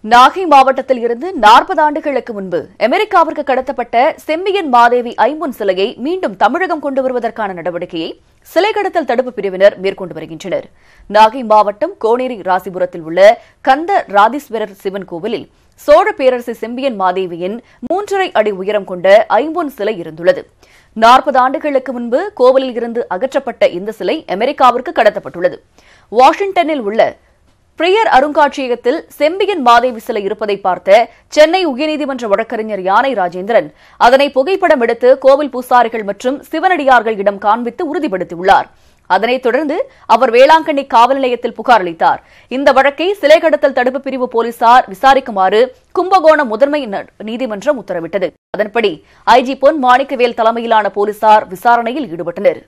நாகை மாவட்டத்தில் இருந்து நாற்பது ஆண்டுகளுக்கு முன்பு அமெரிக்காவிற்கு கடத்தப்பட்ட செம்பியன் மாதேவி ஐம்பொன் சிலையை மீண்டும் தமிழகம் கொண்டு வருவதற்கான நடவடிக்கையை சிலை கடத்தல் தடுப்பு பிரிவினர் மேற்கொண்டு வருகின்றனர் நாகை மாவட்டம் கோனேரி ராசிபுரத்தில் உள்ள கந்த ராதீஸ்வரர் சிவன் கோவிலில் சோழ பேரரசி செம்பியன் மாதேவியின் மூன்றரை அடி உயரம் கொண்ட ஐம்பொன் சிலை இருந்துள்ளது நாற்பது ஆண்டுகளுக்கு முன்பு கோவிலில் இருந்து அகற்றப்பட்ட இந்த சிலை அமெரிக்காவிற்கு கடத்தப்பட்டுள்ளது வாஷிங்டனில் உள்ள பிரியர் அருங்காட்சியகத்தில் செம்பியன் மாதேவி சிலை இருப்பதை பார்த்த சென்னை உயர்நீதிமன்ற வழக்கறிஞர் யானை ராஜேந்திரன் அதனை புகைப்படம் எடுத்து கோவில் பூசாரிகள் மற்றும் சிவனடியார்களிடம் காண்பித்து உறுதிப்படுத்தியுள்ளார் அதனைத் தொடர்ந்து அவர் வேளாங்கண்ணி காவல் நிலையத்தில் புகார் அளித்தார் இந்த வழக்கை சிலை கடத்தல் தடுப்பு பிரிவு போலீசார் விசாரிக்குமாறு கும்பகோணம் முதன்மை ந- நீதிமன்றம் உத்தரவிட்டது அதன்படி ஐஜி பொன் மாணிக்கவேல் தலைமையிலான போலீசார் விசாரணையில் ஈடுபட்டனர்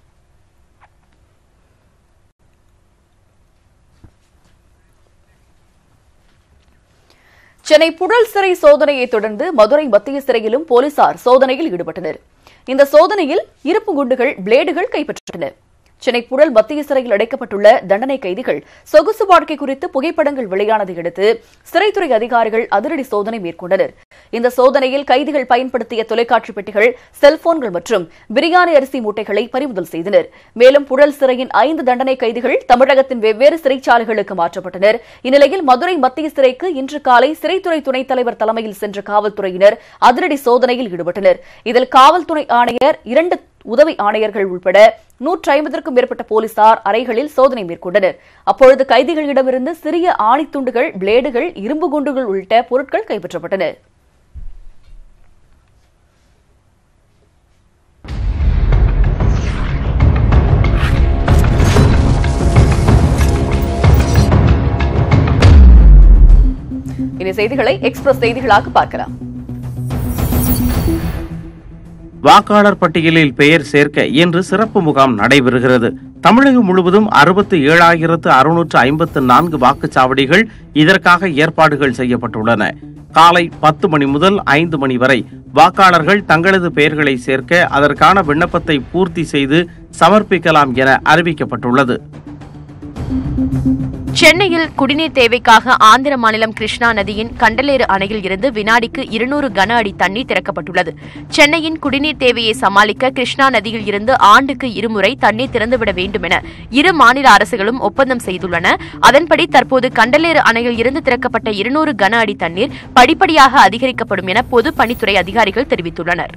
சென்னை புழல் சிறை சோதனையை தொடர்ந்து மதுரை மத்திய சிறையிலும் போலீசார் சோதனையில் ஈடுபட்டனர் இந்த சோதனையில் இருப்பு குண்டுகள் பிளேடுகள் கைப்பற்றப்பட்டன சென்னை புழல் மத்திய சிறையில் அடைக்கப்பட்டுள்ள தண்டனை கைதிகள் சொகுசு வாழ்க்கை குறித்து புகைப்படங்கள் வெளியானதை அடுத்து சிறைத்துறை அதிகாரிகள் அதிரடி சோதனை மேற்கொண்டனர் இந்த சோதனையில் கைதிகள் பயன்படுத்திய தொலைக்காட்சி பெட்டிகள் செல்போன்கள் மற்றும் பிரியாணி அரிசி மூட்டைகளை பறிமுதல் செய்தனர் மேலும் புழல் சிறையின் ஐந்து தண்டனை கைதிகள் தமிழகத்தின் வெவ்வேறு சிறைச்சாலைகளுக்கு மாற்றப்பட்டனர் இந்நிலையில் மதுரை மத்திய சிறைக்கு இன்று காலை சிறைத்துறை துணைத் தலைவர் தலைமையில் சென்ற காவல்துறையினர் அதிரடி சோதனையில் ஈடுபட்டனர் இதில் காவல்துறை ஆணையர் இரண்டு உதவி ஆணையர்கள் உட்பட நூற்றி ஐம்பதற்கும் மேற்பட்ட போலீசார் அறைகளில் சோதனை மேற்கொண்டனர் அப்பொழுது கைதிகளிடமிருந்து சிறிய ஆணித்துண்டுகள் பிளேடுகள் இரும்பு குண்டுகள் உள்ளிட்ட பொருட்கள் கைப்பற்றப்பட்டன இனி செய்திகளை எக்ஸ்பிரஸ் செய்திகளாக பார்க்கலாம் வாக்காளர் பட்டியலில் பெயர் சேர்க்க இன்று சிறப்பு முகாம் நடைபெறுகிறது தமிழகம் முழுவதும் அறுபத்தி ஏழாயிரத்து அறுநூற்று ஐம்பத்து நான்கு வாக்குச்சாவடிகள் இதற்காக ஏற்பாடுகள் செய்யப்பட்டுள்ளன காலை பத்து மணி முதல் ஐந்து மணி வரை வாக்காளர்கள் தங்களது பெயர்களை சேர்க்க அதற்கான விண்ணப்பத்தை பூர்த்தி செய்து சமர்ப்பிக்கலாம் என அறிவிக்கப்பட்டுள்ளது சென்னையில் குடிநீர் தேவைக்காக ஆந்திர மாநிலம் கிருஷ்ணா நதியின் கண்டலேறு அணையில் இருந்து வினாடிக்கு இருநூறு கன அடி தண்ணீர் திறக்கப்பட்டுள்ளது சென்னையின் குடிநீர் தேவையை சமாளிக்க கிருஷ்ணா நதியில் இருந்து ஆண்டுக்கு இருமுறை தண்ணீர் திறந்துவிட வேண்டும் என இரு மாநில அரசுகளும் ஒப்பந்தம் செய்துள்ளன அதன்படி தற்போது கண்டலேறு அணையில் இருந்து திறக்கப்பட்ட இருநூறு கன அடி தண்ணீர் படிப்படியாக அதிகரிக்கப்படும் என பொது பணித்துறை அதிகாரிகள் தெரிவித்துள்ளனர்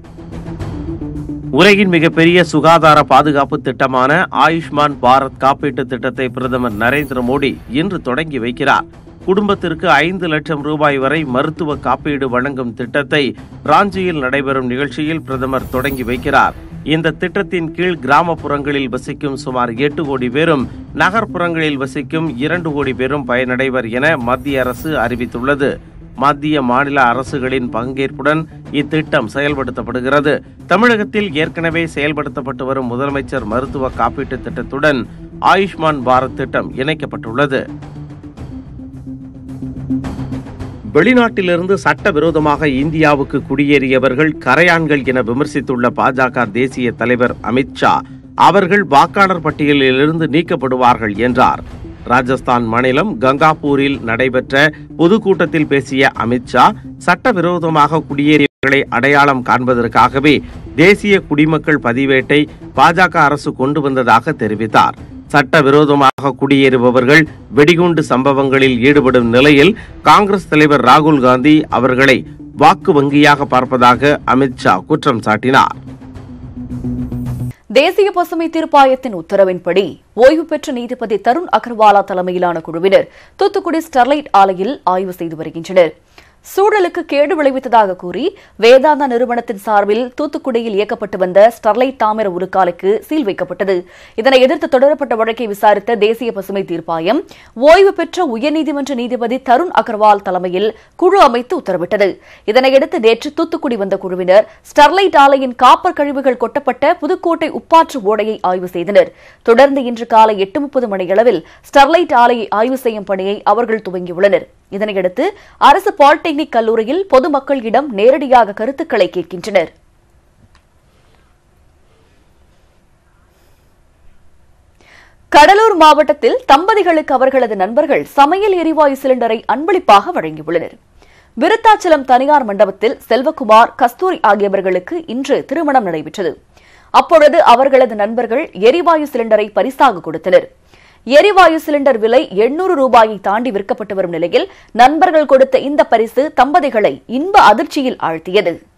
உலகின் மிகப்பெரிய சுகாதார பாதுகாப்பு திட்டமான ஆயுஷ்மான் பாரத் காப்பீட்டு திட்டத்தை பிரதமர் நரேந்திர மோடி இன்று தொடங்கி வைக்கிறார் குடும்பத்திற்கு ஐந்து லட்சம் ரூபாய் வரை மருத்துவ காப்பீடு வழங்கும் திட்டத்தை ராஞ்சியில் நடைபெறும் நிகழ்ச்சியில் பிரதமர் தொடங்கி வைக்கிறார் இந்த திட்டத்தின் கீழ் கிராமப்புறங்களில் வசிக்கும் சுமார் எட்டு கோடி பேரும் நகர்ப்புறங்களில் வசிக்கும் இரண்டு கோடி பேரும் பயனடைவர் என மத்திய அரசு அறிவித்துள்ளது மத்திய மாநில அரசுகளின் பங்கேற்புடன் இத்திட்டம் செயல்படுத்தப்படுகிறது தமிழகத்தில் ஏற்கனவே செயல்படுத்தப்பட்டு வரும் முதலமைச்சர் மருத்துவ காப்பீட்டு திட்டத்துடன் ஆயுஷ்மான் பாரத் திட்டம் இணைக்கப்பட்டுள்ளது வெளிநாட்டிலிருந்து சட்டவிரோதமாக இந்தியாவுக்கு குடியேறியவர்கள் கரையான்கள் என விமர்சித்துள்ள பாஜக தேசிய தலைவர் அமித்ஷா அவர்கள் வாக்காளர் பட்டியலிலிருந்து நீக்கப்படுவார்கள் என்றார் ராஜஸ்தான் மாநிலம் கங்காபூரில் நடைபெற்ற பொதுக்கூட்டத்தில் பேசிய அமித்ஷா சட்டவிரோதமாக குடியேறியவர்களை அடையாளம் காண்பதற்காகவே தேசிய குடிமக்கள் பதிவேட்டை பாஜக அரசு கொண்டு வந்ததாக தெரிவித்தார் சட்டவிரோதமாக குடியேறுபவர்கள் வெடிகுண்டு சம்பவங்களில் ஈடுபடும் நிலையில் காங்கிரஸ் தலைவர் ராகுல் காந்தி அவர்களை வாக்கு வங்கியாக பார்ப்பதாக அமித்ஷா குற்றம் சாட்டினார் தேசிய பசுமை தீர்ப்பாயத்தின் உத்தரவின்படி ஓய்வு பெற்ற நீதிபதி தருண் அகர்வாலா தலைமையிலான குழுவினர் தூத்துக்குடி ஸ்டெர்லைட் ஆலையில் ஆய்வு செய்து வருகின்றனர் சூழலுக்கு கேடு விளைவித்ததாக கூறி வேதாந்தா நிறுவனத்தின் சார்பில் தூத்துக்குடியில் இயக்கப்பட்டு வந்த ஸ்டெர்லைட் தாமிர உருக்காலைக்கு சீல் வைக்கப்பட்டது இதனை எதிர்த்து தொடரப்பட்ட வழக்கை விசாரித்த தேசிய பசுமை தீர்ப்பாயம் ஓய்வு பெற்ற உயர்நீதிமன்ற நீதிபதி தருண் அகர்வால் தலைமையில் குழு அமைத்து உத்தரவிட்டது இதனையடுத்து நேற்று தூத்துக்குடி வந்த குழுவினர் ஸ்டெர்லைட் ஆலையின் காப்பர் கழிவுகள் கொட்டப்பட்ட புதுக்கோட்டை உப்பாற்று ஓடையை ஆய்வு செய்தனர் தொடர்ந்து இன்று காலை எட்டு முப்பது மணியளவில் ஸ்டெர்லைட் ஆலையை ஆய்வு செய்யும் பணியை அவர்கள் துவங்கியுள்ளனர் இதனையடுத்து அரசு பாலிடெக்னிக் கல்லூரியில் பொதுமக்களிடம் நேரடியாக கருத்துக்களை கேட்கின்றனர் கடலூர் மாவட்டத்தில் தம்பதிகளுக்கு அவர்களது நண்பர்கள் சமையல் எரிவாயு சிலிண்டரை அன்பளிப்பாக வழங்கியுள்ளனர் விருத்தாச்சலம் தனியார் மண்டபத்தில் செல்வகுமார் கஸ்தூரி ஆகியவர்களுக்கு இன்று திருமணம் நடைபெற்றது அப்பொழுது அவர்களது நண்பர்கள் எரிவாயு சிலிண்டரை பரிசாக கொடுத்தனர் எரிவாயு சிலிண்டர் விலை எண்ணூறு ரூபாயை தாண்டி விற்கப்பட்டு வரும் நிலையில் நண்பர்கள் கொடுத்த இந்த பரிசு தம்பதிகளை இன்ப அதிர்ச்சியில் ஆழ்த்தியது